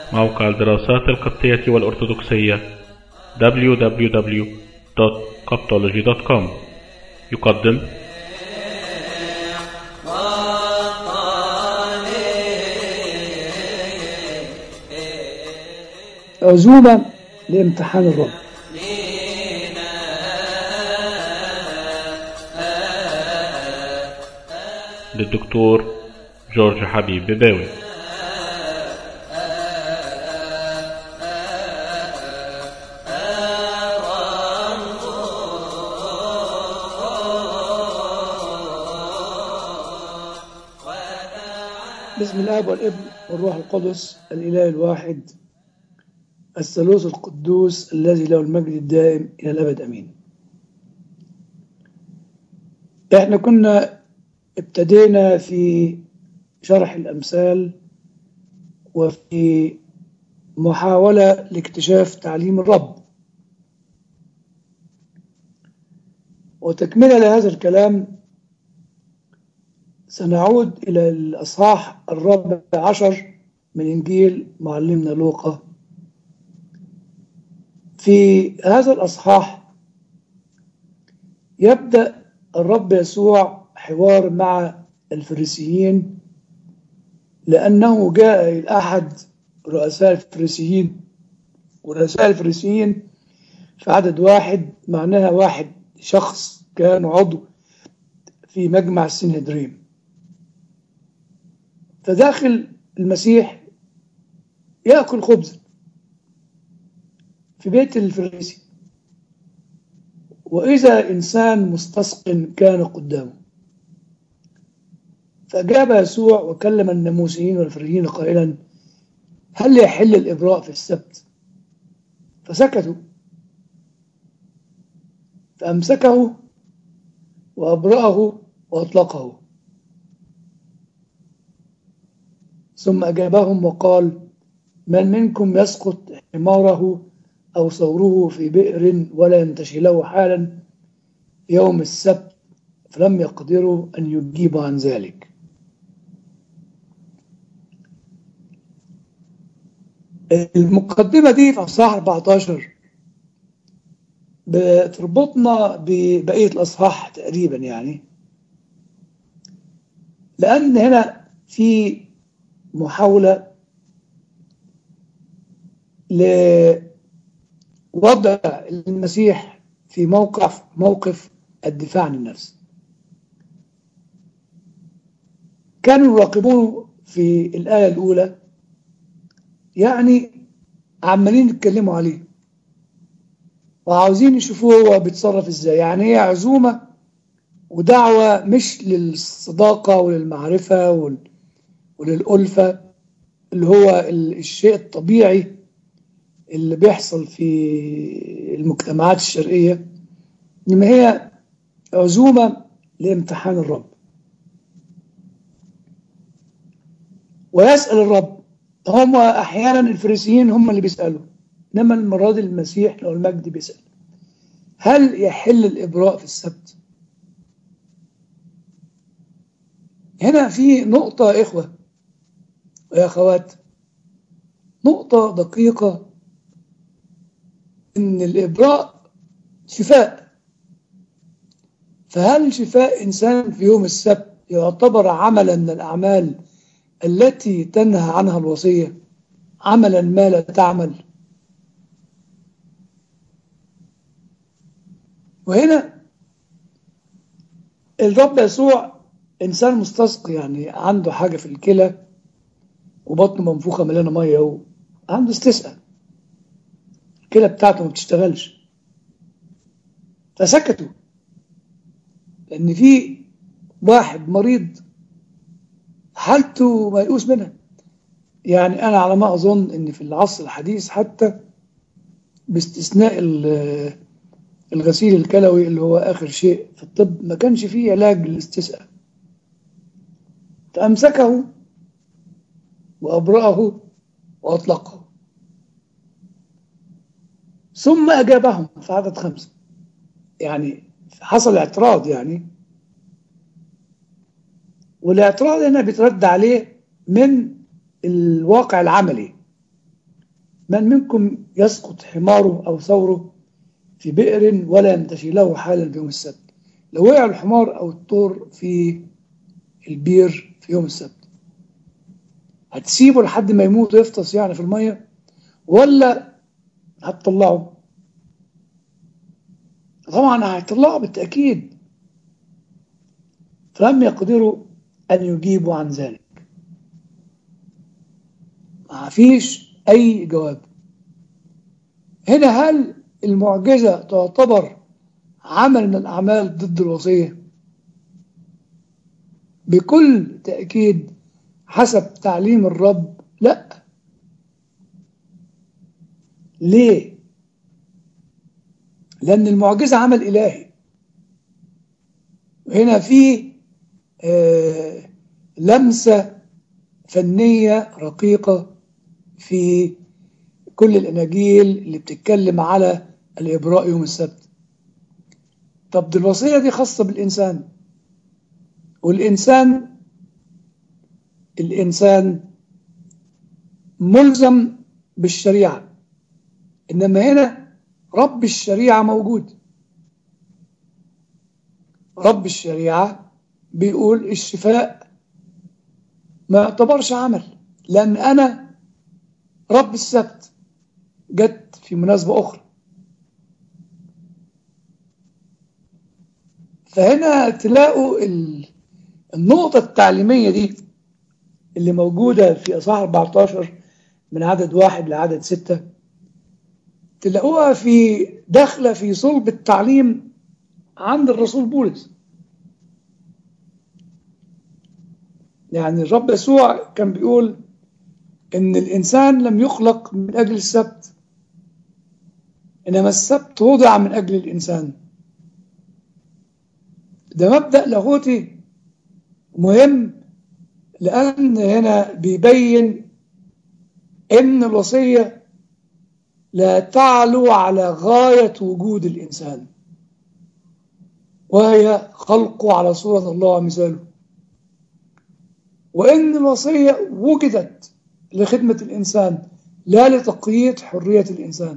موقع الدراسات القبطية والأرثوذكسية www.coptology.com يقدم عزومة لامتحان الرب للدكتور جورج حبيب بباوي بسم الاب والابن والروح القدس الاله الواحد الثالوث القدوس الذي له المجد الدائم الى الابد امين احنا كنا ابتدينا في شرح الامثال وفي محاوله لاكتشاف تعليم الرب وتكمله لهذا الكلام سنعود إلى الأصحاح الرابع عشر من إنجيل معلمنا لوقا في هذا الأصحاح يبدأ الرب يسوع حوار مع الفريسيين لأنه جاء إلى أحد رؤساء الفريسيين ورؤساء الفريسيين في عدد واحد معناها واحد شخص كان عضو في مجمع السنهدريم فداخل المسيح يأكل خبزا في بيت الفريسي وإذا إنسان مستسق كان قدامه فأجاب يسوع وكلم الناموسيين والفريين قائلا هل يحل الإبراء في السبت فسكتوا فأمسكه وأبرأه وأطلقه ثم أجابهم وقال من منكم يسقط حماره أو ثوره في بئر ولا ينتشي له حالا يوم السبت فلم يقدروا أن يجيبوا عن ذلك المقدمة دي في أصحاح 14 بتربطنا ببقية الأصحاح تقريبا يعني لأن هنا في محاولة لوضع المسيح في موقف موقف الدفاع عن النفس كانوا يراقبونه في الآية الأولى يعني عمالين يتكلموا عليه وعاوزين يشوفوه هو بيتصرف ازاي يعني هي عزومة ودعوة مش للصداقة وللمعرفة وال... وللألفة اللي هو الشيء الطبيعي اللي بيحصل في المجتمعات الشرقية إنما هي عزومة لامتحان الرب ويسأل الرب هم أحيانا الفريسيين هم اللي بيسألوا إنما المرة دي المسيح لو المجد بيسأل هل يحل الإبراء في السبت؟ هنا في نقطة يا إخوة ويا أخوات نقطة دقيقة إن الإبراء شفاء فهل شفاء إنسان في يوم السبت يعتبر عملا من الأعمال التي تنهى عنها الوصية عملا ما لا تعمل وهنا الرب يسوع إنسان مستسقي يعني عنده حاجة في الكلى وبطنه منفوخة مليانة مية وعنده استسقاء الكلى بتاعته ما بتشتغلش فسكتوا لأن في واحد مريض حالته ميؤوس منها يعني أنا على ما أظن إن في العصر الحديث حتى باستثناء الغسيل الكلوي اللي هو آخر شيء في الطب ما كانش فيه علاج للاستسقاء فأمسكه وأبرأه وأطلقه ثم أجابهم في عدد خمسة يعني حصل اعتراض يعني والاعتراض هنا بيترد عليه من الواقع العملي من منكم يسقط حماره أو ثوره في بئر ولا ينتشي له حالا في يوم السبت لو وقع الحمار أو الطور في البير في يوم السبت هتسيبه لحد ما يموت ويفطس يعني في المية ولا هتطلعه طبعا هيطلعه بالتأكيد فلم يقدروا أن يجيبوا عن ذلك ما فيش أي جواب هنا هل المعجزة تعتبر عمل من الأعمال ضد الوصية بكل تأكيد حسب تعليم الرب لا ليه لأن المعجزة عمل إلهي هنا في آه لمسة فنية رقيقة في كل الأناجيل اللي بتتكلم على الإبراء يوم السبت طب دي الوصية دي خاصة بالإنسان والإنسان الإنسان ملزم بالشريعة إنما هنا رب الشريعة موجود رب الشريعة بيقول الشفاء ما يعتبرش عمل لأن أنا رب السبت جت في مناسبة أخرى فهنا تلاقوا النقطة التعليمية دي اللي موجودة في أصحاح 14 من عدد واحد لعدد ستة تلاقوها في داخلة في صلب التعليم عند الرسول بولس يعني الرب يسوع كان بيقول إن الإنسان لم يخلق من أجل السبت إنما السبت وضع من أجل الإنسان ده مبدأ لاهوتي مهم لأن هنا بيبين إن الوصية لا تعلو على غاية وجود الإنسان وهي خلقه على صورة الله ومثاله وإن الوصية وجدت لخدمة الإنسان لا لتقييد حرية الإنسان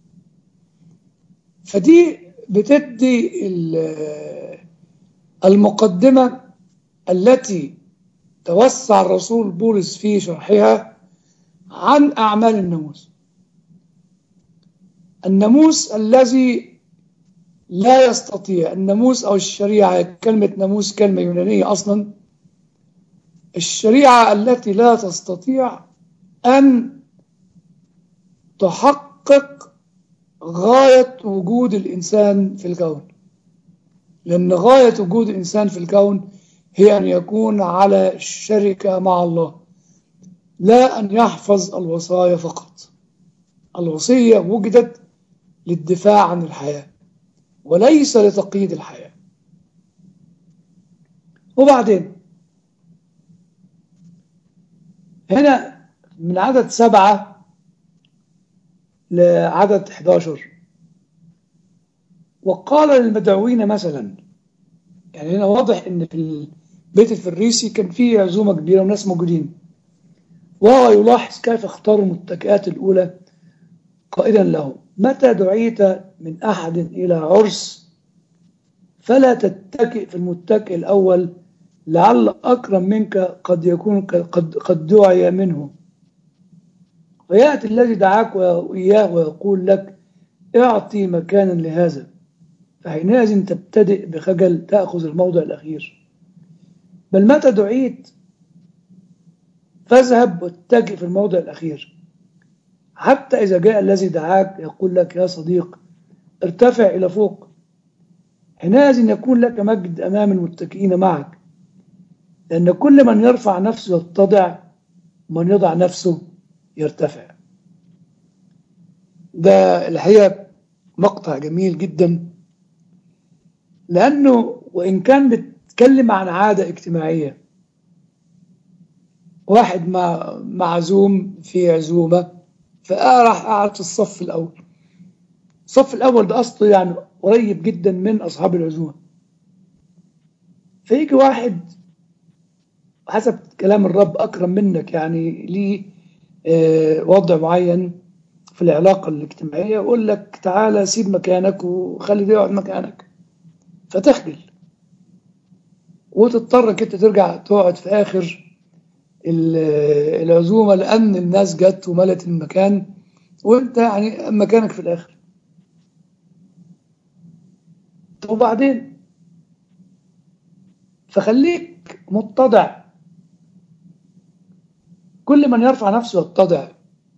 فدي بتدي المقدمة التي توسع الرسول بولس في شرحها عن أعمال الناموس الناموس الذي لا يستطيع الناموس أو الشريعة كلمة ناموس كلمة يونانية أصلا الشريعة التي لا تستطيع أن تحقق غاية وجود الإنسان في الكون لأن غاية وجود الإنسان في الكون هي أن يكون على الشركة مع الله لا أن يحفظ الوصايا فقط الوصية وجدت للدفاع عن الحياة وليس لتقييد الحياة وبعدين هنا من عدد سبعة لعدد 11 وقال للمدعوين مثلا يعني هنا واضح ان في البيت الفريسي كان فيه عزومة كبيرة وناس موجودين وهو يلاحظ كيف اختاروا المتكئات الأولى قائلا له متى دعيت من أحد إلى عرس فلا تتكئ في المتكئ الأول لعل أكرم منك قد يكون قد, قد دعي منه ويأتي الذي دعاك وإياه ويقول لك اعطي مكانا لهذا فحينئذ تبتدئ بخجل تأخذ الموضع الأخير بل متى دعيت فاذهب واتجه في الموضع الأخير حتى إذا جاء الذي دعاك يقول لك يا صديق ارتفع إلى فوق حينئذ يكون لك مجد أمام المتكئين معك لأن كل من يرفع نفسه يتضع ومن يضع نفسه يرتفع ده الحقيقة مقطع جميل جدا لأنه وإن كان بيتكلم عن عادة اجتماعية واحد مع معزوم في عزومة فراح قعد في الصف الأول الصف الأول ده أصله يعني قريب جدا من أصحاب العزومة فيجي واحد حسب كلام الرب أكرم منك يعني ليه وضع معين في العلاقة الاجتماعية يقول لك تعالى سيب مكانك وخلي ده يقعد مكانك فتخجل وتضطر انت ترجع تقعد في آخر العزومة لأن الناس جت وملت المكان وانت يعني مكانك في الآخر طب وبعدين فخليك متضع كل من يرفع نفسه يتضع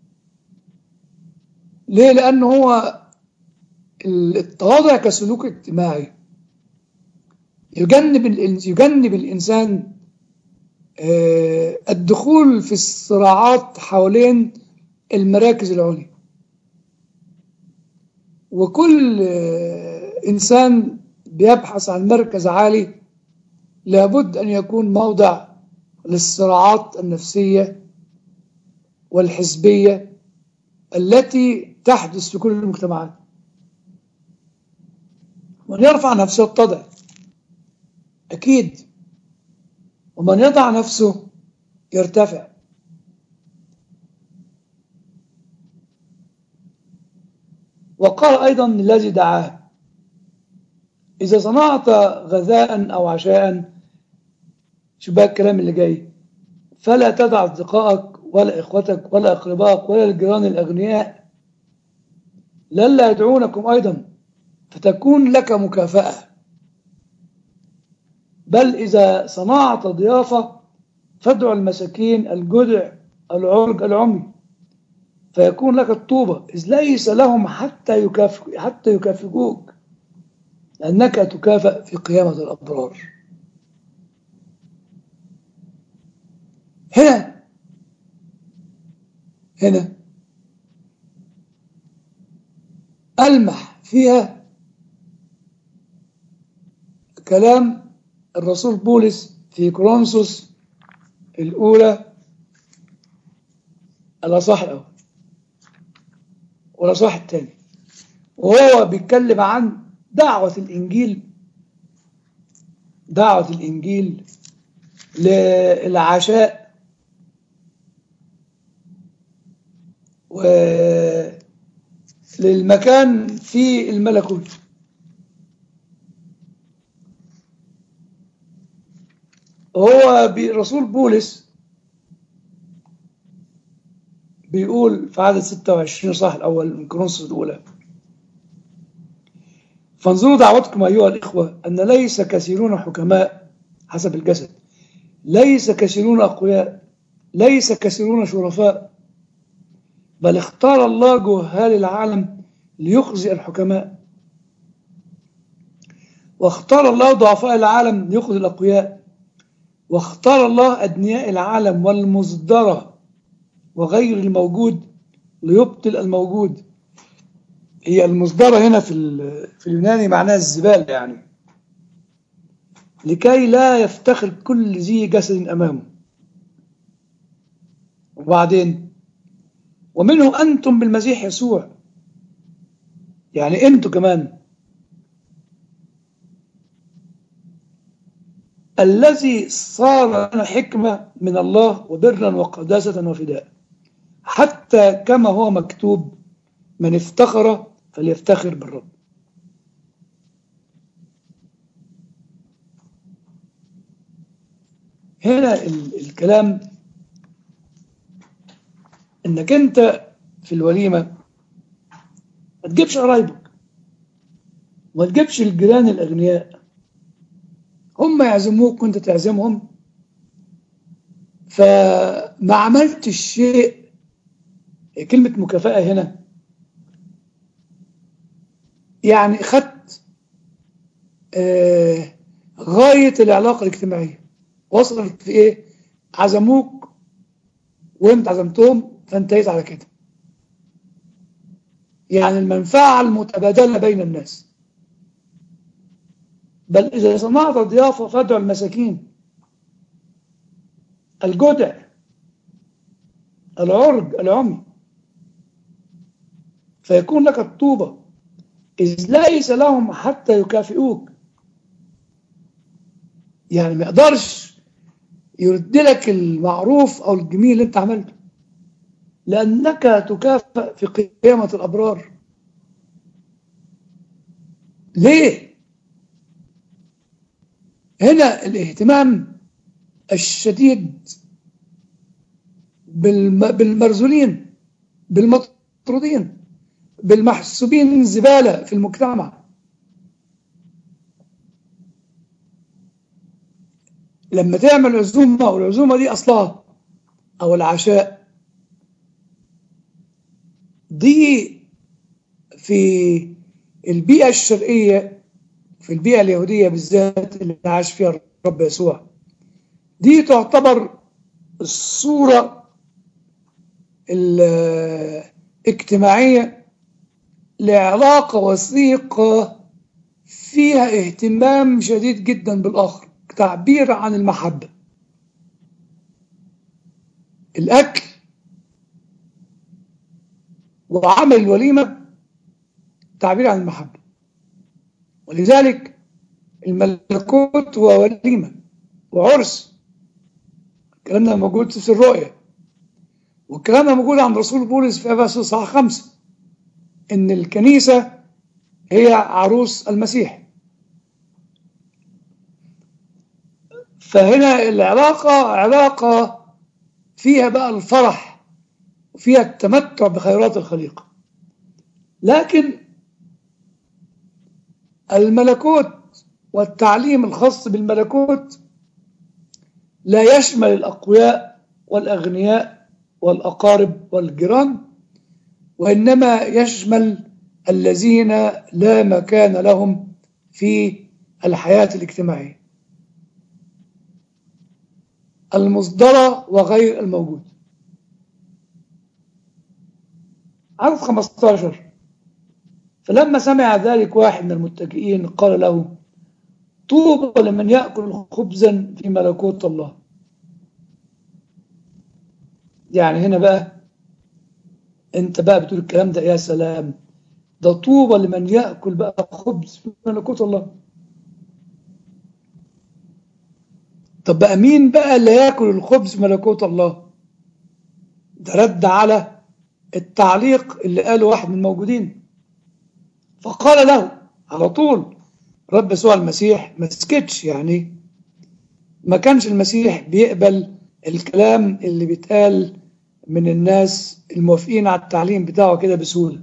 ليه لأنه هو التواضع كسلوك اجتماعي يجنب يجنب الإنسان الدخول في الصراعات حوالين المراكز العليا وكل إنسان بيبحث عن مركز عالي لابد أن يكون موضع للصراعات النفسية والحزبية التي تحدث في كل المجتمعات من يرفع نفسه يتضع أكيد ومن يضع نفسه يرتفع وقال أيضا الذي دعاه إذا صنعت غذاء أو عشاء شو بقى الكلام اللي جاي فلا تدع أصدقائك ولا إخوتك ولا أقربائك ولا الجيران الأغنياء للا يدعونكم أيضا فتكون لك مكافأة بل إذا صنعت ضيافة فادعو المساكين الجدع العرج العمي فيكون لك الطوبة إذ ليس لهم حتى يكافئ حتى يكافئوك لأنك تكافئ في قيامة الأبرار هنا هنا ألمح فيها كلام الرسول بولس في كورنثوس الأولى الأصح الأول والأصح الثاني وهو بيتكلم عن دعوة الإنجيل دعوة الإنجيل للعشاء وللمكان في الملكوت هو رسول بولس بيقول في عدد 26 صح الأول من كورنثوس الأولى فانظروا دعوتكم أيها الإخوة أن ليس كثيرون حكماء حسب الجسد ليس كثيرون أقوياء ليس كثيرون شرفاء بل اختار الله جهال العالم ليخزي الحكماء واختار الله ضعفاء العالم ليخزي الأقوياء واختار الله أدنياء العالم والمصدرة وغير الموجود ليبطل الموجود هي المصدرة هنا في في اليوناني معناها الزبال يعني لكي لا يفتخر كل ذي جسد أمامه وبعدين ومنه أنتم بالمسيح يسوع يعني أنتم كمان الذي صار لنا حكمة من الله وبرا وقداسة وفداء حتى كما هو مكتوب من افتخر فليفتخر بالرب هنا الكلام انك انت في الوليمة ما تجيبش قرايبك ما تجيبش الجيران الاغنياء هم يعزموك وانت تعزمهم فما عملتش شيء كلمة مكافأة هنا يعني خدت آه غاية العلاقة الاجتماعية وصلت في ايه عزموك وانت عزمتهم فانتهيت على كده يعني المنفعة المتبادلة بين الناس بل إذا صنعت ضيافة فادعو المساكين الجدع العرج العمي فيكون لك الطوبة إذ ليس لهم حتى يكافئوك يعني ما يقدرش يرد لك المعروف أو الجميل اللي أنت عملته لأنك تكافئ في قيامة الأبرار ليه؟ هنا الاهتمام الشديد بالم- بالمرذولين بالمطرودين بالمحسوبين زبالة في المجتمع لما تعمل عزومة والعزومة دي أصلها أو العشاء دي في البيئة الشرقية في البيئة اليهودية بالذات اللي عاش فيها الرب يسوع دي تعتبر الصورة الاجتماعية لعلاقة وثيقة فيها اهتمام شديد جدا بالآخر تعبير عن المحبة الأكل وعمل الوليمة تعبير عن المحبة ولذلك الملكوت هو وليمة وعرس الكلام ده موجود في الرؤية والكلام ده موجود عند رسول بولس في افسس صح خمسة ان الكنيسة هي عروس المسيح فهنا العلاقة علاقة فيها بقى الفرح وفيها التمتع بخيرات الخليقة لكن الملكوت والتعليم الخاص بالملكوت لا يشمل الأقوياء والأغنياء والأقارب والجيران وإنما يشمل الذين لا مكان لهم في الحياة الاجتماعية المصدرة وغير الموجود عدد 15 فلما سمع ذلك واحد من المتكئين قال له طوبى لمن يأكل خبزا في ملكوت الله يعني هنا بقى انت بقى بتقول الكلام ده يا سلام ده طوبى لمن يأكل بقى خبز في ملكوت الله طب بقى مين بقى اللي ياكل الخبز في ملكوت الله ده رد على التعليق اللي قاله واحد من الموجودين فقال له على طول رب يسوع المسيح ما سكتش يعني ما كانش المسيح بيقبل الكلام اللي بيتقال من الناس الموافقين على التعليم بتاعه كده بسهولة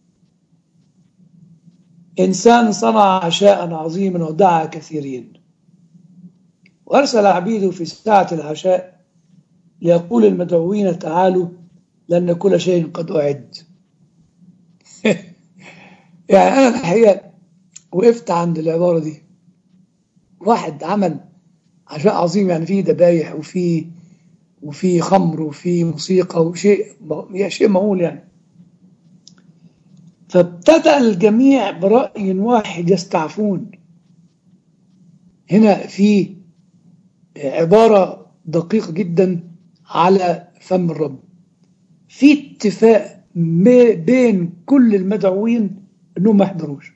إنسان صنع عشاء عظيما ودعا كثيرين وأرسل عبيده في ساعة العشاء ليقول المدعوين تعالوا لأن كل شيء قد أعد يعني أنا الحقيقة وقفت عند العبارة دي واحد عمل عشاء عظيم يعني فيه ذبايح وفيه وفي خمر وفي موسيقى وشيء شيء مهول يعني فابتدأ الجميع برأي واحد يستعفون هنا في عبارة دقيقة جدا على فم الرب في اتفاق بين كل المدعوين انهم ما يحضروش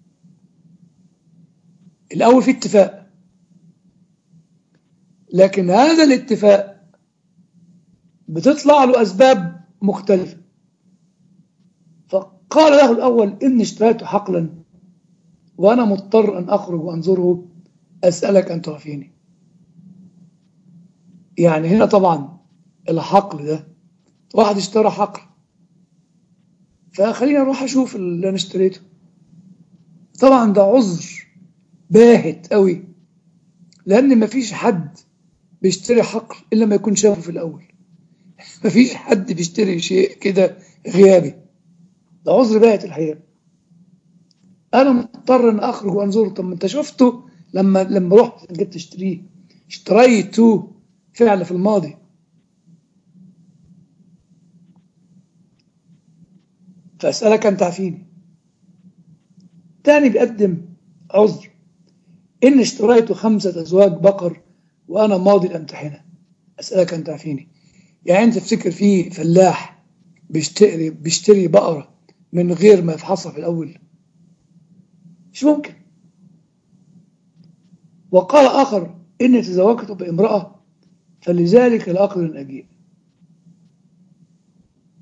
الاول في اتفاق لكن هذا الاتفاق بتطلع له اسباب مختلفه فقال له الاول اني اشتريت حقلا وانا مضطر ان اخرج وانظره اسالك ان تعفيني يعني هنا طبعا الحقل ده واحد اشترى حقل فخلينا نروح اشوف اللي انا اشتريته طبعا ده عذر باهت قوي لان مفيش حد بيشتري حقل الا ما يكون شافه في الاول مفيش حد بيشتري شيء كده غيابي ده عذر باهت الحقيقه انا مضطر ان اخرج وانظره طب ما انت شفته لما لما رحت جبت تشتريه اشتريته فعل في الماضي فاسالك ان تعفيني تاني بيقدم عذر إن اشتريت خمسة أزواج بقر وأنا ماضي الأمتحنة أسألك أن تعفيني يعني أنت تفتكر في فلاح بيشتري بيشتري بقرة من غير ما يفحصها في الأول مش ممكن وقال آخر إني تزوجت بامرأة فلذلك لا أقدر أن أجيء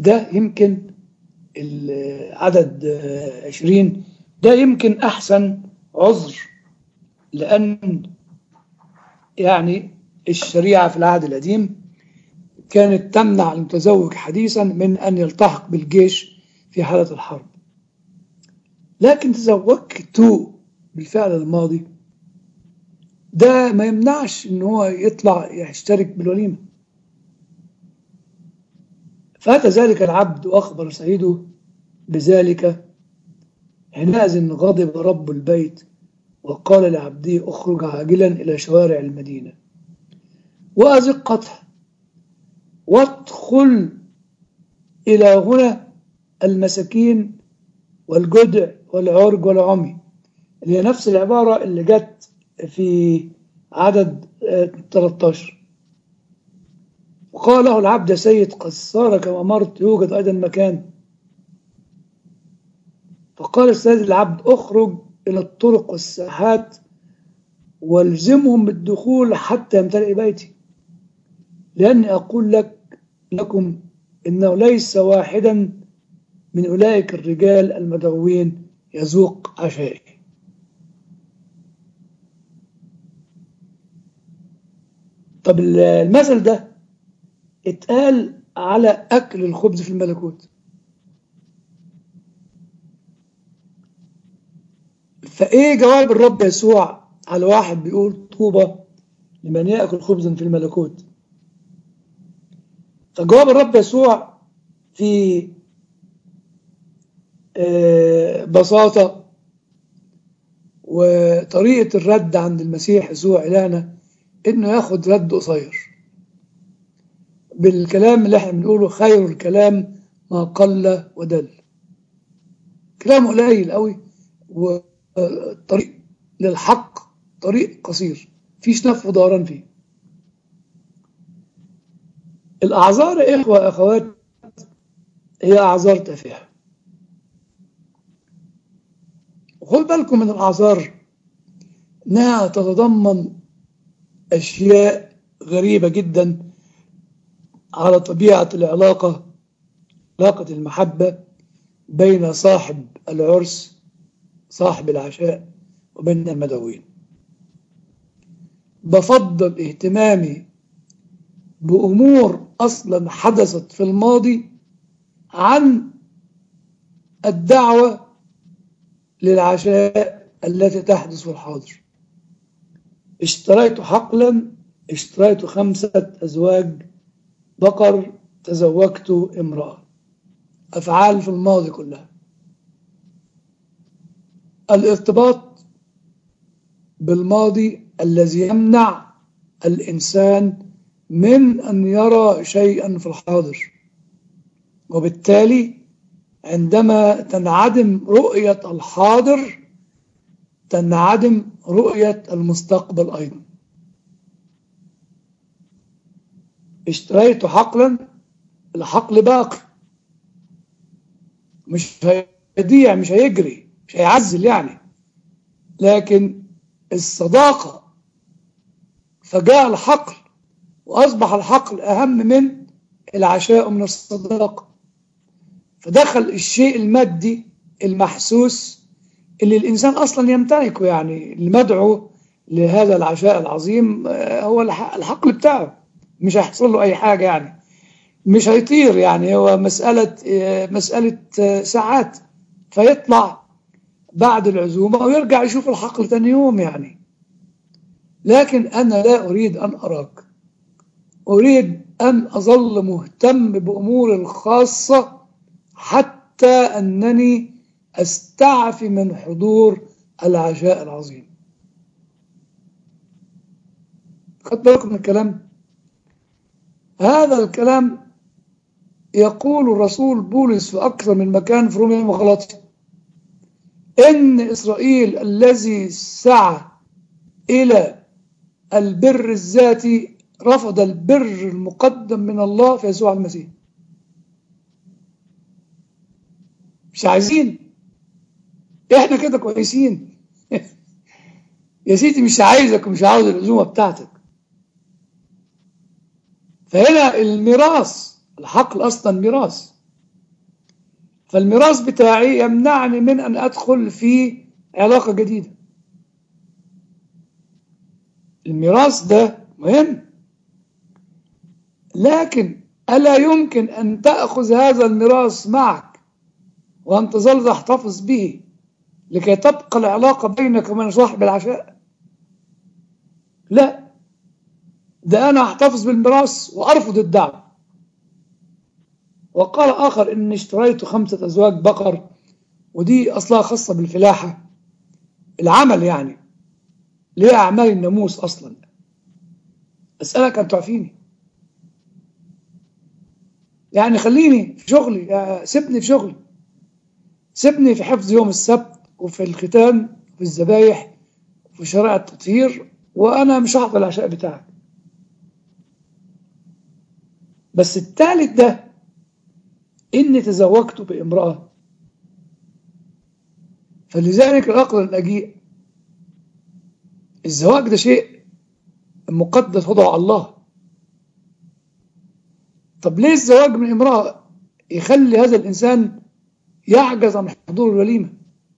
ده يمكن العدد عشرين ده يمكن أحسن عذر لأن يعني الشريعة في العهد القديم كانت تمنع المتزوج حديثا من أن يلتحق بالجيش في حالة الحرب لكن تزوجت بالفعل الماضي ده ما يمنعش ان هو يطلع يشترك بالوليمة فأتى ذلك العبد وأخبر سيده بذلك حينئذ غضب رب البيت وقال لعبده اخرج عاجلا إلى شوارع المدينة وأزقتها وادخل إلى هنا المساكين والجدع والعرج والعمي اللي هي نفس العبارة اللي جت في عدد 13 وقال له العبد يا سيد قد صار كما مرت يوجد أيضا مكان فقال السيد العبد اخرج إلى الطرق والساحات والزمهم بالدخول حتى يمتلئ بيتي لأني أقول لك لكم إنه ليس واحدا من أولئك الرجال المدعوين يذوق عشائي طب المثل ده اتقال على أكل الخبز في الملكوت فإيه جواب الرب يسوع على واحد بيقول طوبى لمن يأكل خبزا في الملكوت فجواب الرب يسوع في بساطة وطريقة الرد عند المسيح يسوع إلهنا إنه ياخد رد قصير بالكلام اللي احنا بنقوله خير الكلام ما قل ودل كلام قليل قوي وطريق للحق طريق قصير فيش نف ودوران فيه الأعذار يا إخوة أخوات هي أعذار تافهة وخد بالكم من الأعذار إنها تتضمن أشياء غريبة جدا على طبيعة العلاقة علاقة المحبة بين صاحب العرس صاحب العشاء وبين المدعوين بفضل اهتمامي بأمور أصلا حدثت في الماضي عن الدعوة للعشاء التي تحدث في الحاضر اشتريت حقلا اشتريت خمسة أزواج بقر تزوجت امرأة أفعال في الماضي كلها الارتباط بالماضي الذي يمنع الإنسان من أن يرى شيئا في الحاضر وبالتالي عندما تنعدم رؤية الحاضر تنعدم رؤية المستقبل أيضا اشتريت حقلا الحقل باقي مش هيضيع مش هيجري مش هيعزل يعني لكن الصداقة فجاء الحقل وأصبح الحقل أهم من العشاء من الصداقة فدخل الشيء المادي المحسوس اللي الإنسان أصلا يمتلكه يعني المدعو لهذا العشاء العظيم هو الحقل بتاعه مش هيحصل له أي حاجة يعني مش هيطير يعني هو مسألة مسألة ساعات فيطلع بعد العزومة ويرجع يشوف الحقل ثاني يوم يعني لكن أنا لا أريد أن أراك أريد أن أظل مهتم بأمور الخاصة حتى أنني أستعفي من حضور العشاء العظيم خد بالكم من الكلام هذا الكلام يقول الرسول بولس في أكثر من مكان في روميا وغلطي إن إسرائيل الذي سعى إلى البر الذاتي رفض البر المقدم من الله في يسوع المسيح مش عايزين احنا كده كويسين يا سيدي مش عايزك ومش عاوز العزومه بتاعتك فهنا الميراث الحقل اصلا ميراث فالميراث بتاعي يمنعني من أن أدخل في علاقة جديدة الميراث ده مهم لكن ألا يمكن أن تأخذ هذا الميراث معك وأن تظل تحتفظ به لكي تبقى العلاقة بينك وبين صاحب العشاء لا ده أنا أحتفظ بالميراث وأرفض الدعوة وقال آخر إني اشتريت خمسة أزواج بقر ودي أصلها خاصة بالفلاحة العمل يعني ليه أعمال الناموس أصلا أسألك أن تعفيني يعني خليني في شغلي سيبني في شغلي سيبني في حفظ يوم السبت وفي الختان وفي الذبايح وفي شرائع التطهير وأنا مش هحضر العشاء بتاعك بس الثالث ده إني تزوجت بامرأة فلذلك العقل الأجيء الزواج ده شيء مقدس وضع الله طب ليه الزواج من امرأة يخلي هذا الإنسان يعجز عن حضور الوليمة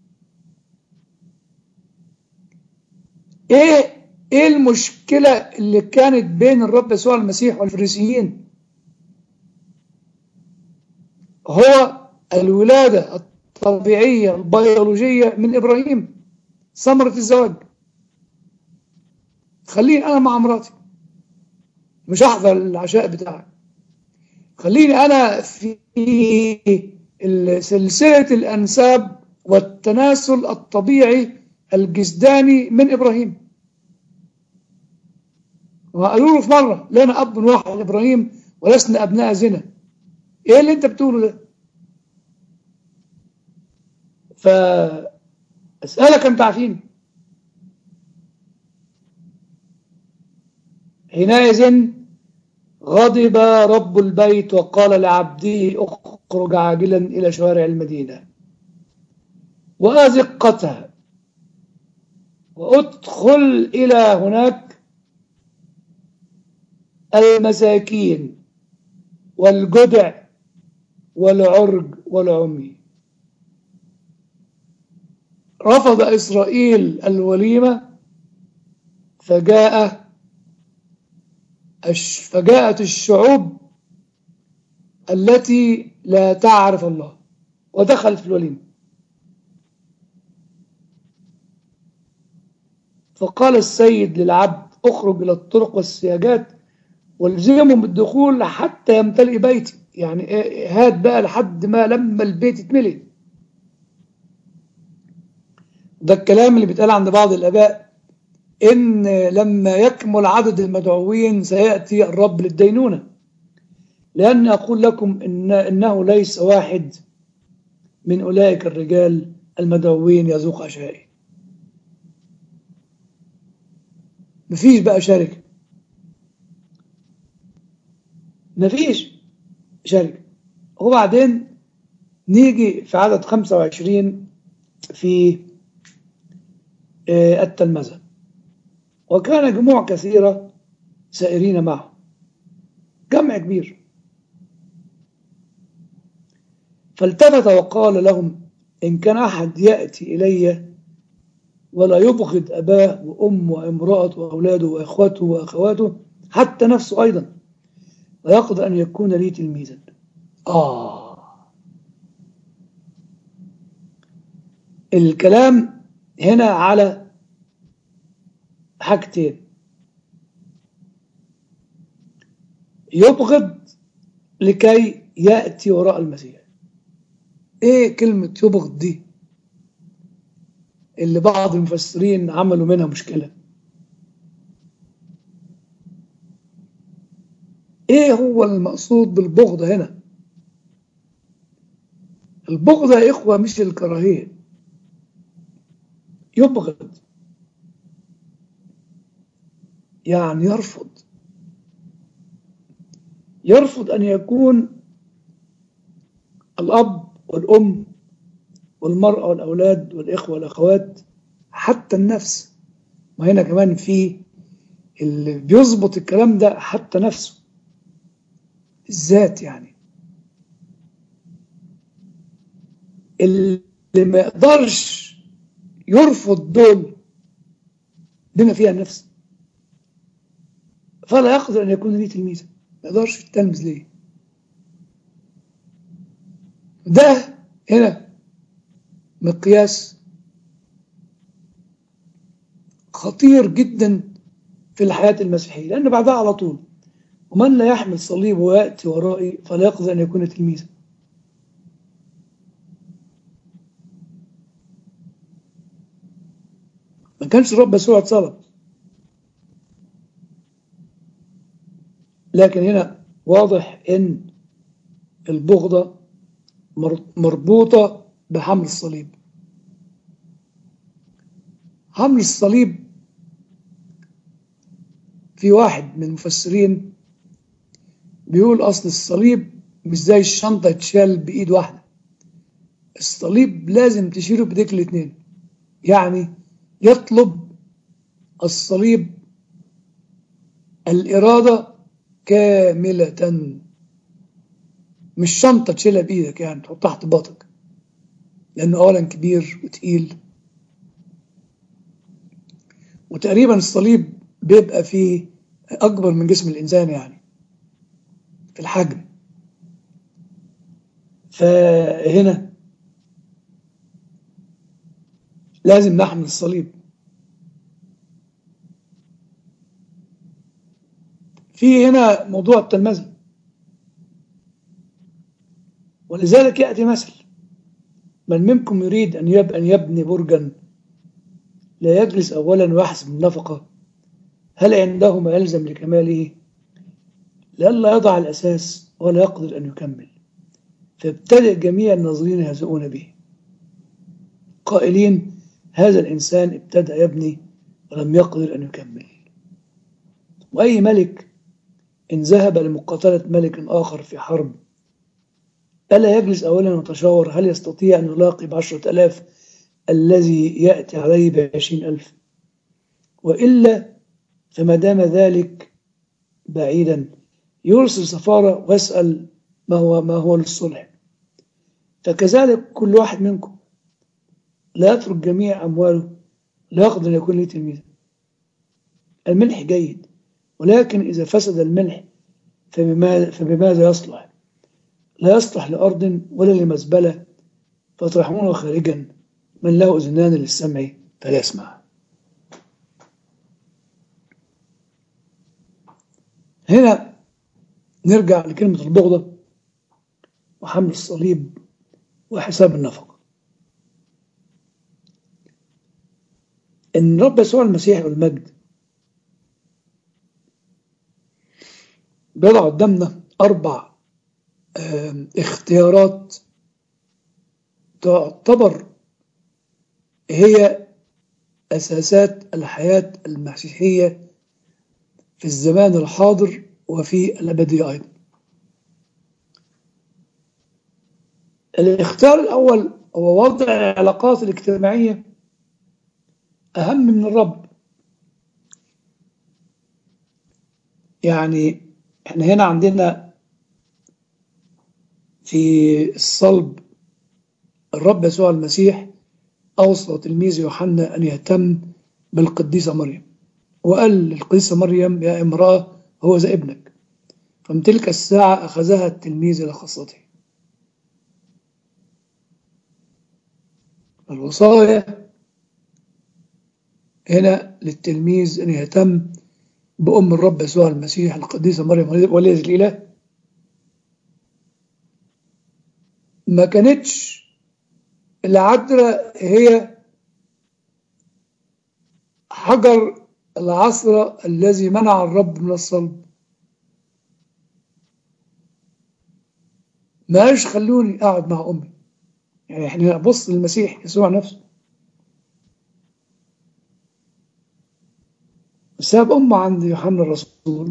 ايه ايه المشكلة اللي كانت بين الرب يسوع المسيح والفريسيين هو الولادة الطبيعية البيولوجية من إبراهيم ثمرة الزواج خليني أنا مع مراتي مش أحضر العشاء بتاعك خليني أنا في سلسلة الأنساب والتناسل الطبيعي الجسداني من إبراهيم وقالوا له في مرة لنا أب واحد إبراهيم ولسنا أبناء زنا إيه اللي أنت بتقوله ده فأسألك أنت عارفين حينئذ غضب رب البيت وقال لعبده اخرج عاجلا إلى شوارع المدينة وأزقتها وأدخل إلى هناك المساكين والجدع والعرج والعمي رفض إسرائيل الوليمة فجاء فجاءت الشعوب التي لا تعرف الله ودخلت في الوليمة فقال السيد للعبد اخرج إلى الطرق والسياجات والزمهم بالدخول حتى يمتلئ بيتي يعني هات بقى لحد ما لما البيت يتملئ ده الكلام اللي بيتقال عند بعض الآباء إن لما يكمل عدد المدعوين سيأتي الرب للدينونة لأن أقول لكم إن إنه ليس واحد من أولئك الرجال المدعوين يذوق عشائي مفيش بقى شركة مفيش شركة وبعدين نيجي في عدد 25 في التلمذة وكان جموع كثيرة سائرين معه جمع كبير فالتفت وقال لهم إن كان أحد يأتي إلي ولا يبغض أباه وأم وامرأة وأولاده وإخوته وأخواته حتى نفسه أيضا ويقضى أن يكون لي تلميذا آه الكلام هنا على حاجتين يبغض لكي يأتي وراء المسيح ايه كلمة يبغض دي اللي بعض المفسرين عملوا منها مشكلة ايه هو المقصود بالبغض هنا البغض يا اخوة مش الكراهية يبغض يعني يرفض يرفض أن يكون الأب والأم والمرأة والأولاد والإخوة والأخوات حتى النفس وهنا كمان في اللي بيظبط الكلام ده حتى نفسه الذات يعني اللي ما يقدرش يرفض دول بما فيها النفس فلا يقدر أن يكون لي تلميذا ما يقدرش يتلمذ ليه ده هنا مقياس خطير جدا في الحياة المسيحية لأن بعدها على طول ومن لا يحمل صليب ويأتي ورائي فلا يقدر أن يكون تلميذا ما كانش الرب يسوع اتصلب لكن هنا واضح ان البغضة مربوطة بحمل الصليب حمل الصليب في واحد من المفسرين بيقول أصل الصليب مش زي الشنطة تشال بإيد واحدة الصليب لازم تشيله بإيديك الاتنين يعني يطلب الصليب الإرادة كاملة مش شنطة تشيلها بإيدك يعني تحطها تحت باطك لأنه أولا كبير وتقيل وتقريبا الصليب بيبقى فيه أكبر من جسم الإنسان يعني في الحجم فهنا لازم نحمل الصليب في هنا موضوع التلمذة ولذلك يأتي مثل من منكم يريد أن يب أن يبني برجا لا يجلس أولا ويحسب النفقة هل عنده ما يلزم لكماله لئلا يضع الأساس ولا يقدر أن يكمل فابتدأ جميع الناظرين يهزؤون به قائلين هذا الإنسان ابتدأ يبني ولم يقدر أن يكمل وأي ملك إن ذهب لمقاتلة ملك آخر في حرب ألا يجلس أولا ويتشاور هل يستطيع أن يلاقي بعشرة ألاف الذي يأتي عليه بعشرين ألف وإلا فما دام ذلك بعيدا يرسل سفارة ويسأل ما هو ما هو للصلح فكذلك كل واحد منكم لا يترك جميع أمواله لا يقدر أن يكون لي تلميذا الملح جيد ولكن إذا فسد الملح فبماذا, فبماذا يصلح لا يصلح لأرض ولا لمزبلة فاطرحونه خارجا من له أذنان للسمع فليسمع هنا نرجع لكلمة البغضة وحمل الصليب وحساب النفقة إن رب يسوع المسيح والمجد بيضع قدامنا أربع اختيارات تعتبر هي أساسات الحياة المسيحية في الزمان الحاضر وفي الأبدية أيضا الاختيار الأول هو وضع العلاقات الاجتماعية أهم من الرب يعني احنا هنا عندنا في الصلب الرب يسوع المسيح أوصى تلميذ يوحنا أن يهتم بالقديسة مريم وقال للقديسة مريم يا امرأة هو ذا ابنك فمن تلك الساعة أخذها التلميذ إلى خاصته الوصايا هنا للتلميذ أن يهتم بأم الرب يسوع المسيح القديسة مريم وليدة الإله ما كانتش العذراء هي حجر العصر الذي منع الرب من الصلب ما قالش خلوني أقعد مع أمي يعني احنا نبص للمسيح يسوع نفسه ساب أمه عند يوحنا الرسول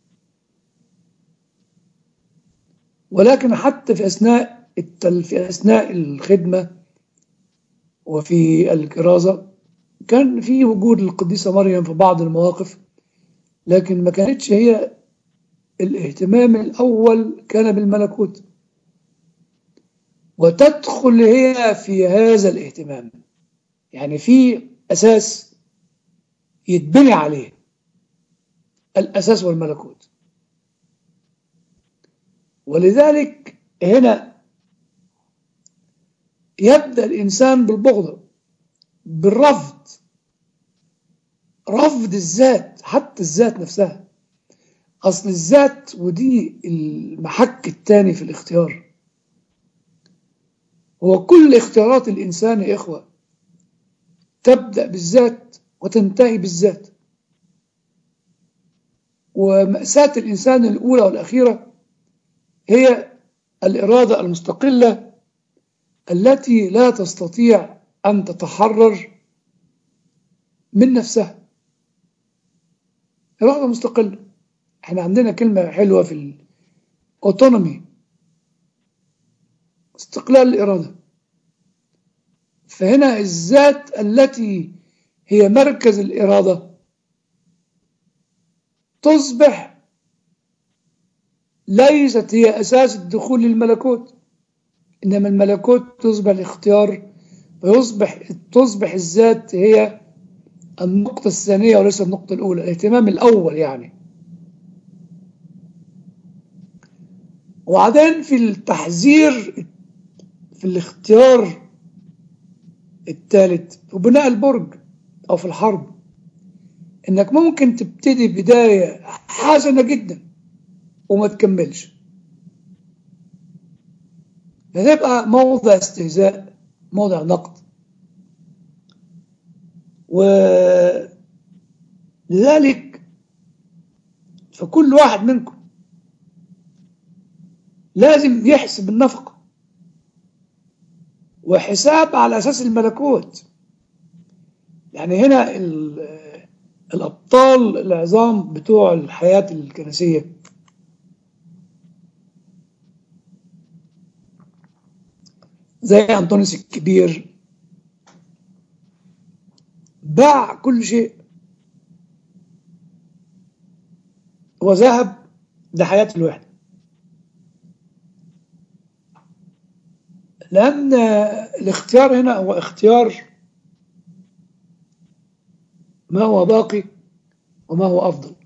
ولكن حتى في أثناء التل... في أثناء الخدمة وفي الكرازة كان في وجود القديسة مريم في بعض المواقف لكن ما كانتش هي الاهتمام الأول كان بالملكوت وتدخل هي في هذا الاهتمام يعني في أساس يتبني عليه الأساس والملكوت ولذلك هنا يبدأ الإنسان بالبغض بالرفض رفض الذات حتى الذات نفسها أصل الذات ودي المحك الثاني في الاختيار هو كل اختيارات الإنسان يا إخوة تبدأ بالذات وتنتهي بالذات ومأساة الإنسان الأولى والأخيرة هي الإرادة المستقلة التي لا تستطيع أن تتحرر من نفسها إرادة مستقلة احنا عندنا كلمة حلوة في الأوتونومي استقلال الإرادة فهنا الذات التي هي مركز الإرادة تصبح ليست هي أساس الدخول للملكوت إنما الملكوت تصبح الاختيار ويصبح تصبح الذات هي النقطة الثانية وليس النقطة الأولى الاهتمام الأول يعني وبعدين في التحذير في الاختيار الثالث وبناء البرج أو في الحرب إنك ممكن تبتدي بداية حسنة جدا وما تكملش هتبقى موضع استهزاء موضع نقد ولذلك فكل واحد منكم لازم يحسب النفقة وحساب على أساس الملكوت يعني هنا الأبطال العظام بتوع الحياة الكنسية زي أنطونيوس الكبير باع كل شيء وذهب لحياة الوحدة لأن الاختيار هنا هو اختيار ما هو باقي وما هو أفضل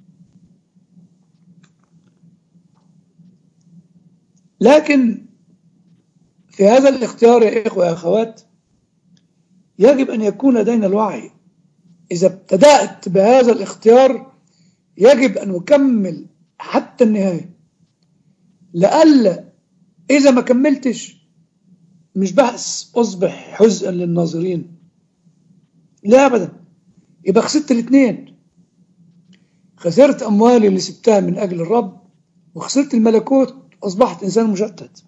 لكن في هذا الاختيار يا إخوة يا أخوات يجب أن يكون لدينا الوعي إذا ابتدأت بهذا الاختيار يجب أن أكمل حتى النهاية لألا إذا ما كملتش مش بحث أصبح حزءا للناظرين لا أبدا يبقى خسرت الاثنين خسرت أموالي اللي سبتها من أجل الرب وخسرت الملكوت أصبحت إنسان مشتت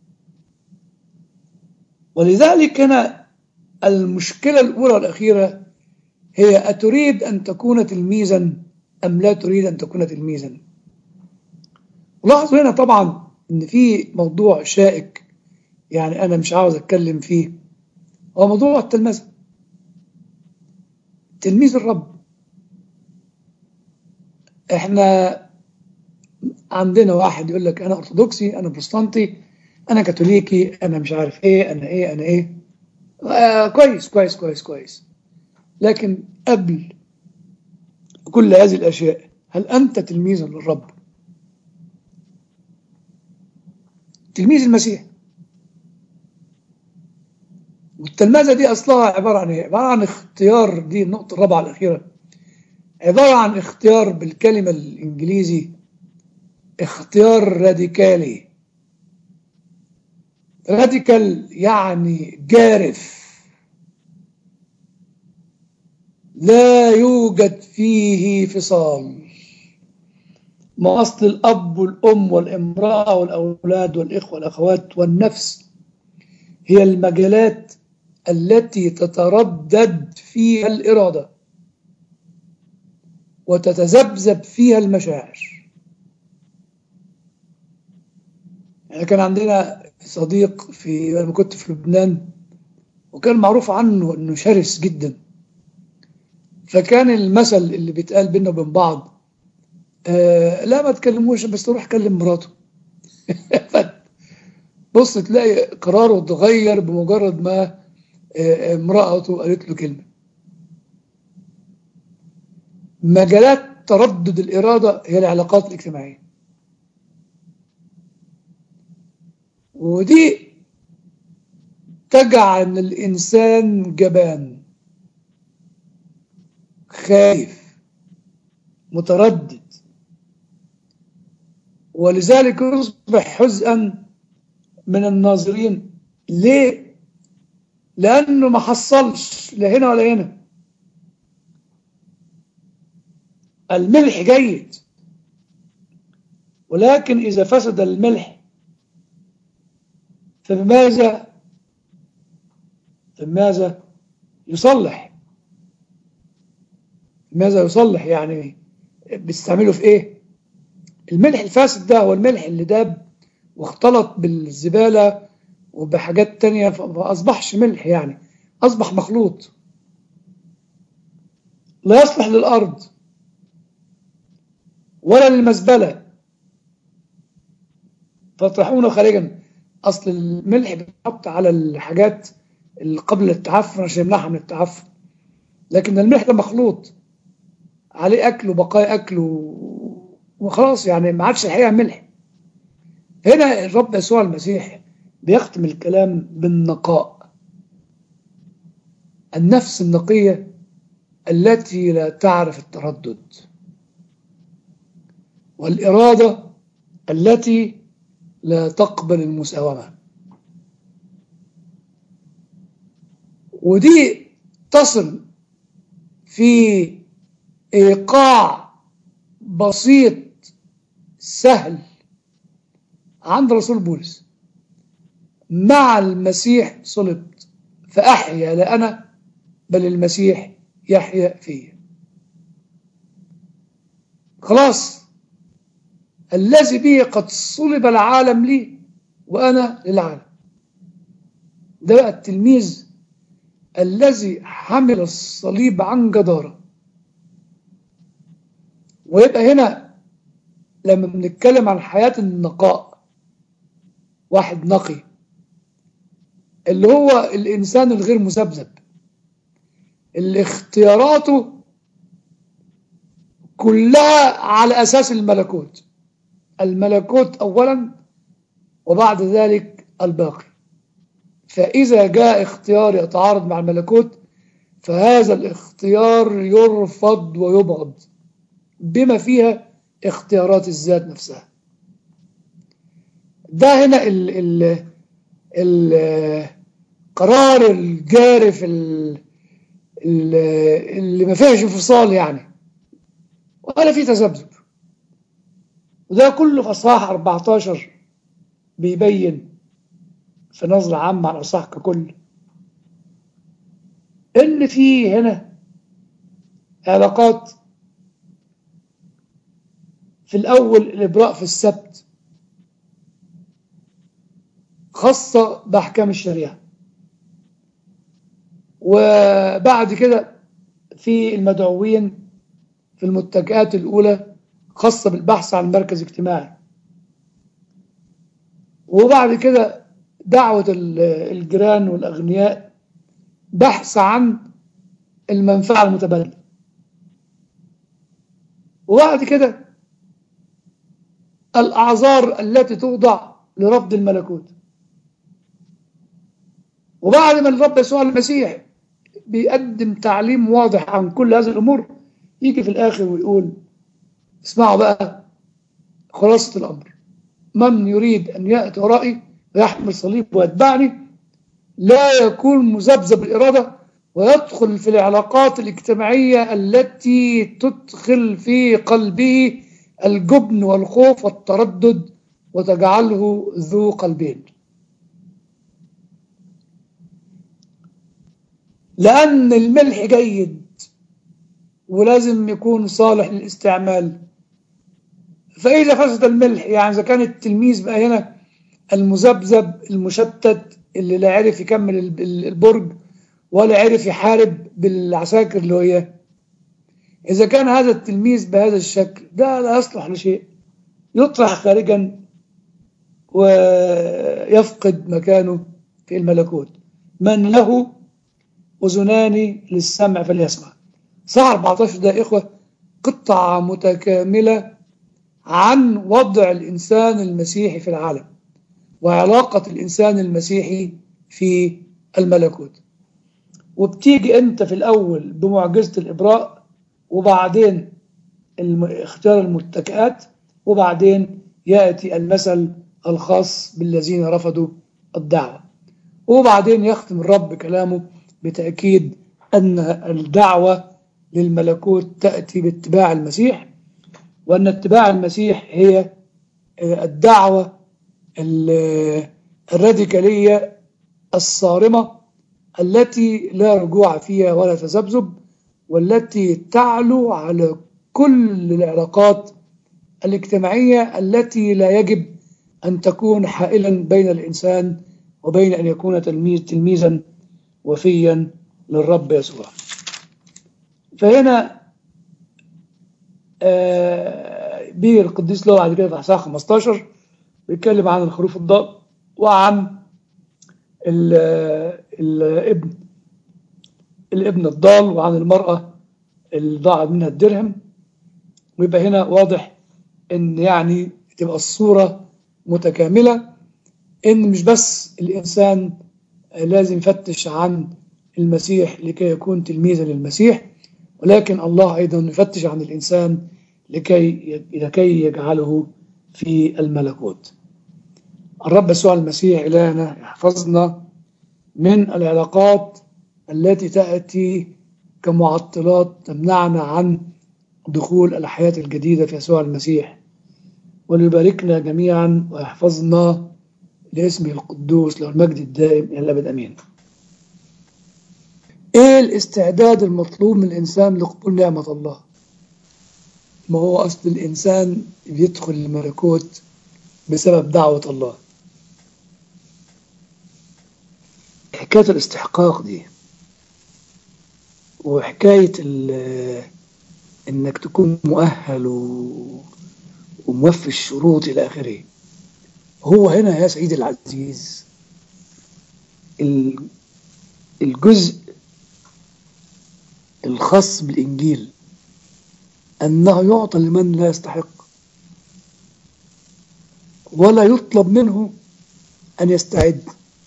ولذلك هنا المشكلة الأولى والأخيرة هي أتريد أن تكون تلميذا أم لا تريد أن تكون تلميذا لاحظوا هنا طبعا أن في موضوع شائك يعني أنا مش عاوز أتكلم فيه هو موضوع التلمذة تلميذ الرب احنا عندنا واحد يقول لك انا ارثوذكسي انا بروتستانتي انا كاثوليكي انا مش عارف ايه انا ايه انا ايه آه كويس كويس كويس كويس لكن قبل كل هذه الاشياء هل انت تلميذ للرب تلميذ المسيح والتلمذه دي اصلها عباره عن ايه عباره عن اختيار دي النقطه الرابعه الاخيره عباره عن اختيار بالكلمه الانجليزي اختيار راديكالي راديكال يعني جارف لا يوجد فيه فصال ما أصل الأب والأم والامرأة والأولاد والإخوة والأخوات والنفس هي المجالات التي تتردد فيها الإرادة وتتذبذب فيها المشاعر يعني كان عندنا صديق في لما كنت في لبنان وكان معروف عنه انه شرس جدا فكان المثل اللي بيتقال بينه وبين بعض آه لا ما تكلموش بس روح كلم مراته بص تلاقي قراره اتغير بمجرد ما آه، امرأته قالت له كلمة مجالات تردد الإرادة هي العلاقات الاجتماعية ودي تجعل الإنسان جبان خايف متردد ولذلك يصبح حزءا من الناظرين ليه؟ لأنه ما حصلش لا هنا ولا هنا الملح جيد ولكن إذا فسد الملح فبماذا فبماذا يصلح ماذا يصلح يعني بيستعمله في ايه الملح الفاسد ده هو الملح اللي داب واختلط بالزبالة وبحاجات تانية فما أصبحش ملح يعني أصبح مخلوط لا يصلح للأرض ولا للمزبلة فاطرحونه خارجا أصل الملح بيتحط على الحاجات اللي قبل التعفن عشان يمنعها من التعفن لكن الملح ده مخلوط عليه أكل وبقايا أكل و- وخلاص يعني ما عادش الحقيقة ملح هنا الرب يسوع المسيح بيختم الكلام بالنقاء النفس النقية التي لا تعرف التردد والإرادة التي لا تقبل المساومة ودي تصل في إيقاع بسيط سهل عند رسول بولس مع المسيح صلبت فأحيا لا أنا بل المسيح يحيا فيا خلاص الذي به قد صلب العالم لي وأنا للعالم ده بقى التلميذ الذي حمل الصليب عن جدارة ويبقى هنا لما بنتكلم عن حياة النقاء واحد نقي اللي هو الإنسان الغير مذبذب اللي اختياراته كلها على أساس الملكوت الملكوت أولا وبعد ذلك الباقي فإذا جاء اختيار يتعارض مع الملكوت فهذا الاختيار يرفض ويبغض بما فيها اختيارات الذات نفسها ده هنا ال ال القرار الجارف ال- ال- اللي ما فيهش انفصال يعني ولا فيه تذبذب وده كله في اصحاح 14 بيبين في نظرة عامة على الأصحاح ككل إن في هنا علاقات في الأول الإبراء في السبت خاصة بأحكام الشريعة وبعد كده في المدعوين في المتكئات الأولى خاصة بالبحث عن مركز اجتماعي وبعد كده دعوة ال- الجيران والأغنياء بحث عن المنفعة المتبادلة وبعد كده الأعذار التي توضع لرفض الملكوت وبعد ما الرب يسوع المسيح بيقدم تعليم واضح عن كل هذه الأمور يجي في الآخر ويقول اسمعوا بقى خلاصة الأمر من يريد أن يأتي ورائي ويحمل صليب ويتبعني لا يكون مذبذب الإرادة ويدخل في العلاقات الاجتماعية التي تدخل في قلبه الجبن والخوف والتردد وتجعله ذو قلبين لأن الملح جيد ولازم يكون صالح للاستعمال فإذا فسد الملح يعني إذا كان التلميذ بقى هنا المذبذب المشتت اللي لا عرف يكمل ال- ال- البرج ولا عرف يحارب بالعساكر اللي وياه إذا كان هذا التلميذ بهذا الشكل ده لا يصلح لشيء يطرح خارجا ويفقد مكانه في الملكوت من له أذنان للسمع فليسمع صح 14 ده إخوة قطعة متكاملة عن وضع الإنسان المسيحي في العالم وعلاقة الإنسان المسيحي في الملكوت وبتيجي أنت في الأول بمعجزة الإبراء وبعدين الم- اختيار المتكئات وبعدين يأتي المثل الخاص بالذين رفضوا الدعوة وبعدين يختم الرب كلامه بتأكيد أن الدعوة للملكوت تأتي باتباع المسيح وأن اتباع المسيح هي الدعوة ال- الراديكالية الصارمة التي لا رجوع فيها ولا تذبذب والتي تعلو على كل العلاقات الاجتماعية التي لا يجب أن تكون حائلا بين الإنسان وبين أن يكون تلميذ تلميذا وفيا للرب يسوع فهنا آه، بيه القديس لو بعد كده في احصاء 15 بيتكلم عن الخروف الضال وعن ال- الابن الابن الضال وعن المرأة اللي ضاع منها الدرهم ويبقى هنا واضح ان يعني تبقى الصورة متكاملة ان مش بس الانسان لازم يفتش عن المسيح لكي يكون تلميذا للمسيح ولكن الله ايضا يفتش عن الانسان لكي لكي يجعله في الملكوت. الرب يسوع المسيح الهنا يحفظنا من العلاقات التي تاتي كمعطلات تمنعنا عن دخول الحياه الجديده في يسوع المسيح وليباركنا جميعا ويحفظنا لاسمه القدوس له المجد الدائم الى الابد امين. ايه الاستعداد المطلوب من الانسان لقبول نعمه الله؟ ما هو اصل الانسان بيدخل الملكوت بسبب دعوه الله. حكايه الاستحقاق دي وحكايه ال- انك تكون مؤهل و... وموفي الشروط الى اخره. هو هنا يا سيدي العزيز ال- الجزء الخاص بالإنجيل أنه يعطى لمن لا يستحق ولا يطلب منه أن يستعد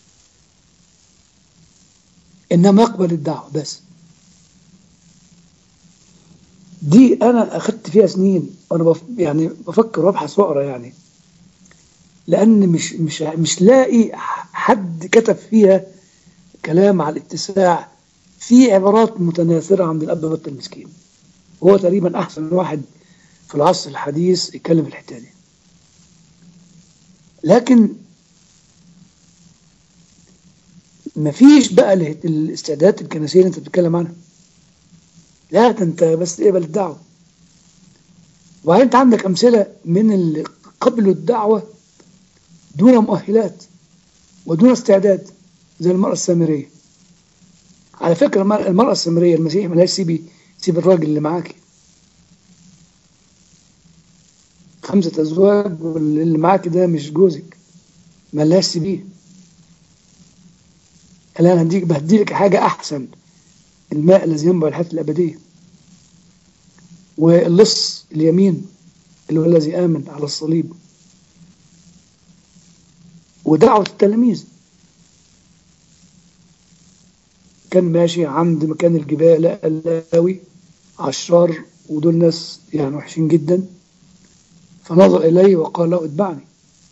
إنما يقبل الدعوة بس دي أنا أخدت فيها سنين وأنا بف يعني بفكر وأبحث وأقرأ يعني لأن مش مش مش لاقي حد كتب فيها كلام على الاتساع في عبارات متناثرة عند الأب بط المسكين هو تقريبا أحسن واحد في العصر الحديث يتكلم في الحتة دي لكن مفيش بقى اله- الاستعدادات الكنسية اللي أنت بتتكلم عنها لا ده أنت بس اقبل الدعوة وبعدين أنت عندك أمثلة من اللي قبلوا الدعوة دون مؤهلات ودون استعداد زي المرأة السامرية على فكرة المرأة المرأة السامرية المسيح ملهاش سيبي سيب الراجل اللي معاكي خمسة أزواج واللي معاكي ده مش جوزك ملهاش سيبيه قال أنا هديك بهديلك حاجة أحسن الماء الذي ينبع الحياة الأبدية واللص اليمين اللي هو الذي آمن على الصليب ودعوة التلاميذ كان ماشي عند مكان الجبال اللاوي عشار ودول ناس يعني وحشين جدا فنظر إليه وقال له اتبعني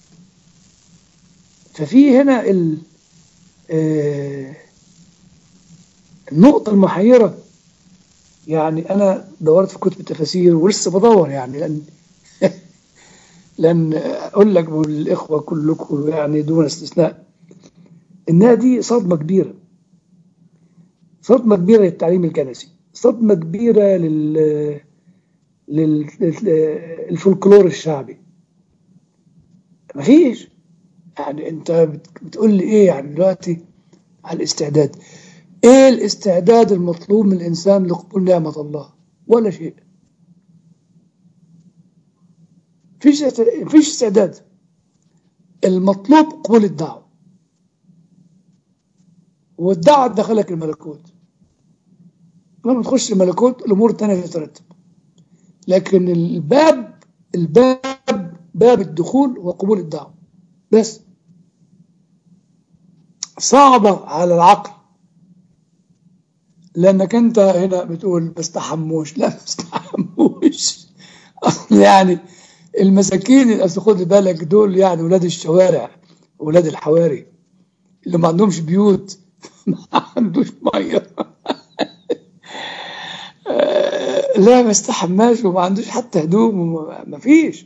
ففي هنا ال آه، النقطة المحيرة يعني أنا دورت في كتب التفاسير ولسه بدور يعني لأن لأن أقول لك والإخوة كلكم يعني دون استثناء إنها دي صدمة كبيرة صدمة كبيرة للتعليم الكنسي صدمة كبيرة لل للفولكلور الشعبي مفيش يعني انت بت- بتقول لي ايه يعني دلوقتي على الاستعداد ايه الاستعداد المطلوب من الانسان لقبول نعمة الله ولا شيء فيش فيش استعداد المطلوب قبول الدعوة والدعوة تدخلك الملكوت لما تخش الملكوت الأمور التانية تترتب لكن الباب الباب باب الدخول هو قبول الدعوة بس صعبة على العقل لأنك أنت هنا بتقول بستحموش لا بستحموش يعني المساكين اللي أصل خد بالك دول يعني ولاد الشوارع ولاد الحواري اللي ما عندهمش بيوت ما عندوش ميه لا ما استحماش وما عندوش حتى هدوم ما فيش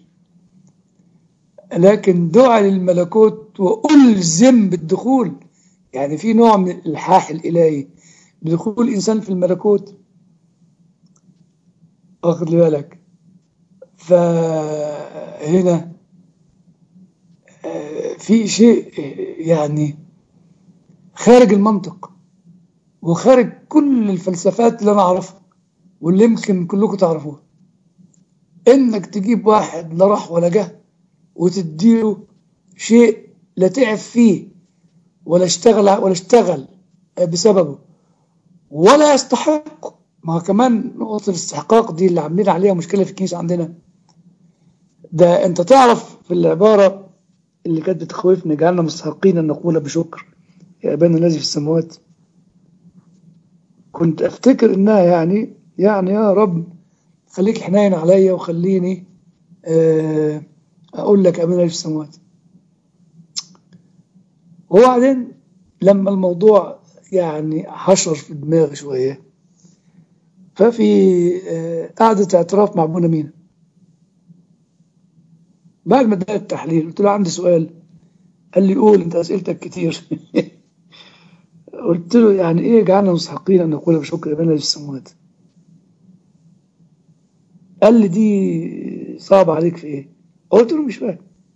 لكن دعا للملكوت وألزم بالدخول يعني في نوع من الإلحاح الإلهي بدخول الإنسان في الملكوت واخد لي بالك فهنا في شيء يعني خارج المنطق وخارج كل الفلسفات اللي انا اعرفها واللي يمكن كلكم تعرفوها انك تجيب واحد لا راح ولا جه وتديله شيء لا تعب فيه ولا اشتغل ولا اشتغل بسببه ولا يستحق ما كمان نقطة الاستحقاق دي اللي عاملين عليها مشكلة في الكنيسة عندنا ده انت تعرف في العبارة اللي كانت بتخوفنا جعلنا مستحقين ان نقول بشكر يا ابانا الذي في السماوات كنت افتكر انها يعني يعني يا رب خليك حنين عليا وخليني اقول لك ابانا الذي في السماوات وبعدين لما الموضوع يعني حشر في دماغي شويه ففي قعدة اعتراف مع ابونا مينا بعد ما اداني التحليل قلت له عندي سؤال قال لي قول انت اسئلتك كتير قلت له يعني ايه جعلنا مستحقين ان نقول بشكر ابانا في السماوات قال لي دي صعبة عليك في ايه قلت له مش فاهم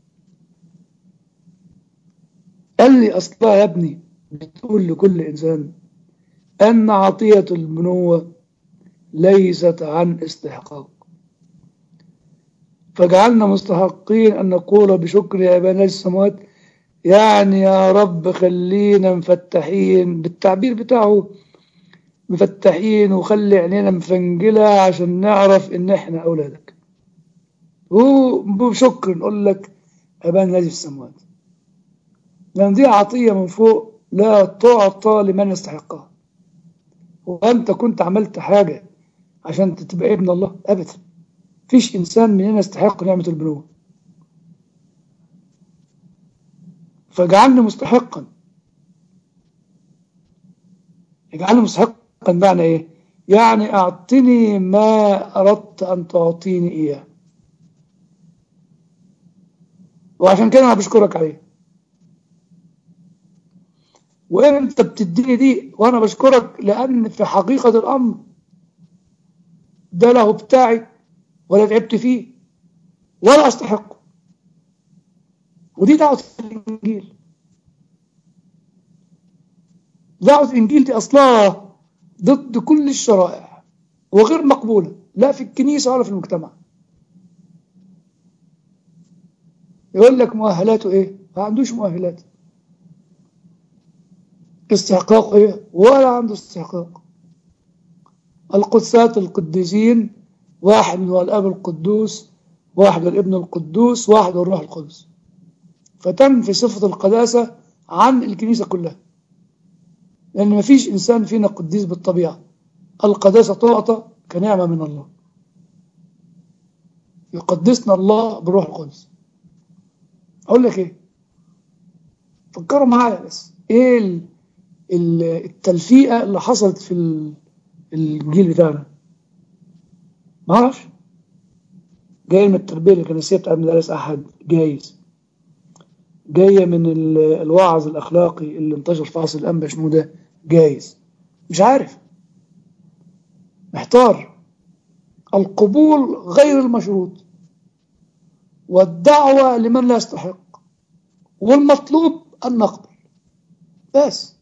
قال لي اصلها يا ابني بتقول لكل انسان ان عطية البنوة ليست عن استحقاق فجعلنا مستحقين أن نقول بشكر يا أبانا السماوات يعني يا رب خلينا مفتحين بالتعبير بتاعه مفتحين وخلي عينينا مفنجلة عشان نعرف إن إحنا أولادك وبشكر نقول لك أبانا الذي في السماوات لأن دي عطية من فوق لا تعطى لمن يستحقها وأنت كنت عملت حاجة عشان تبقى ابن الله أبدا فيش إنسان مننا يستحق نعمة البنوة فجعلني مستحقا اجعلني مستحقا معنى إيه؟ يعني أعطني ما أردت أن تعطيني إياه وعشان كده أنا بشكرك عليه وانت بتديني دي وانا بشكرك لان في حقيقة الامر ده له بتاعي ولا تعبت فيه ولا استحقه ودي دعوة الانجيل دعوة الانجيل دي اصلها ضد كل الشرائع وغير مقبولة لا في الكنيسة ولا في المجتمع يقول لك مؤهلاته ايه ما عندوش مؤهلات استحقاق ايه ولا عنده استحقاق القدسات القديسين واحد هو الاب القدوس واحد الابن القدوس واحد الروح القدس فتم في صفة القداسة عن الكنيسة كلها لأن ما فيش إنسان فينا قديس بالطبيعة القداسة تعطى كنعمة من الله يقدسنا الله بالروح القدس أقول لك إيه فكروا معايا بس إيه التلفيقة اللي حصلت في الجيل بتاعنا ما اعرفش جاي من التربية الكنسية بتاعت مدارس أحد جايز جاية من الوعظ الأخلاقي اللي انتشر في عصر الأنبا شنو ده جايز مش عارف محتار القبول غير المشروط والدعوة لمن لا يستحق والمطلوب أن نقبل بس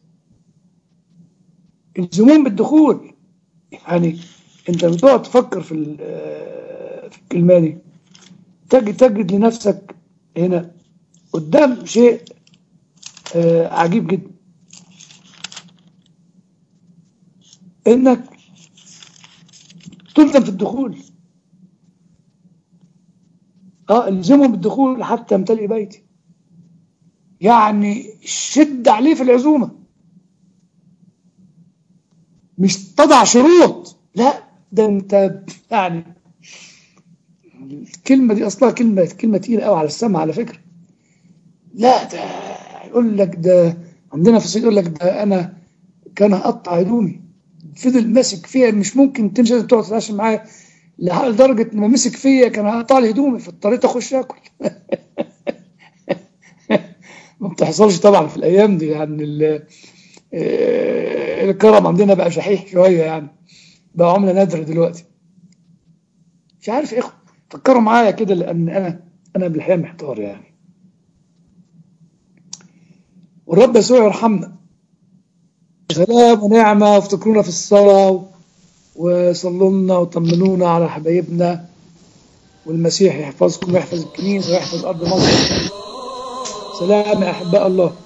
الزموم بالدخول يعني انت بتقعد تفكر في في الكلمه دي تجد تجد لنفسك هنا قدام شيء آه، عجيب جدا انك تلزم في الدخول اه الزمهم بالدخول حتى امتلئ بيتي يعني شد عليه في العزومه مش تضع شروط لا ده انت يعني الكلمه دي اصلها كلمه كلمه تقيله قوي على السمع على فكره لا ده يقول لك ده عندنا في الصعيد يقول لك ده انا كان هقطع هدومي فضل ماسك فيها مش ممكن تمشي تقعد تتعشى معاه لدرجه انه مسك فيا كان هقطع لي هدومي فاضطريت اخش اكل ما بتحصلش طبعا في الايام دي يعني ال- آه، الكرم عندنا بقى شحيح شويه يعني بقى عمله نادره دلوقتي مش عارف ايه فكروا معايا كده لان انا انا بالحقيقه محتار يعني والرب يسوع يرحمنا سلام ونعمه وافتكرونا في الصلاه وصلوا لنا وطمنونا على حبايبنا والمسيح يحفظكم ويحفظ الكنيسه ويحفظ ارض مصر سلام يا احباء الله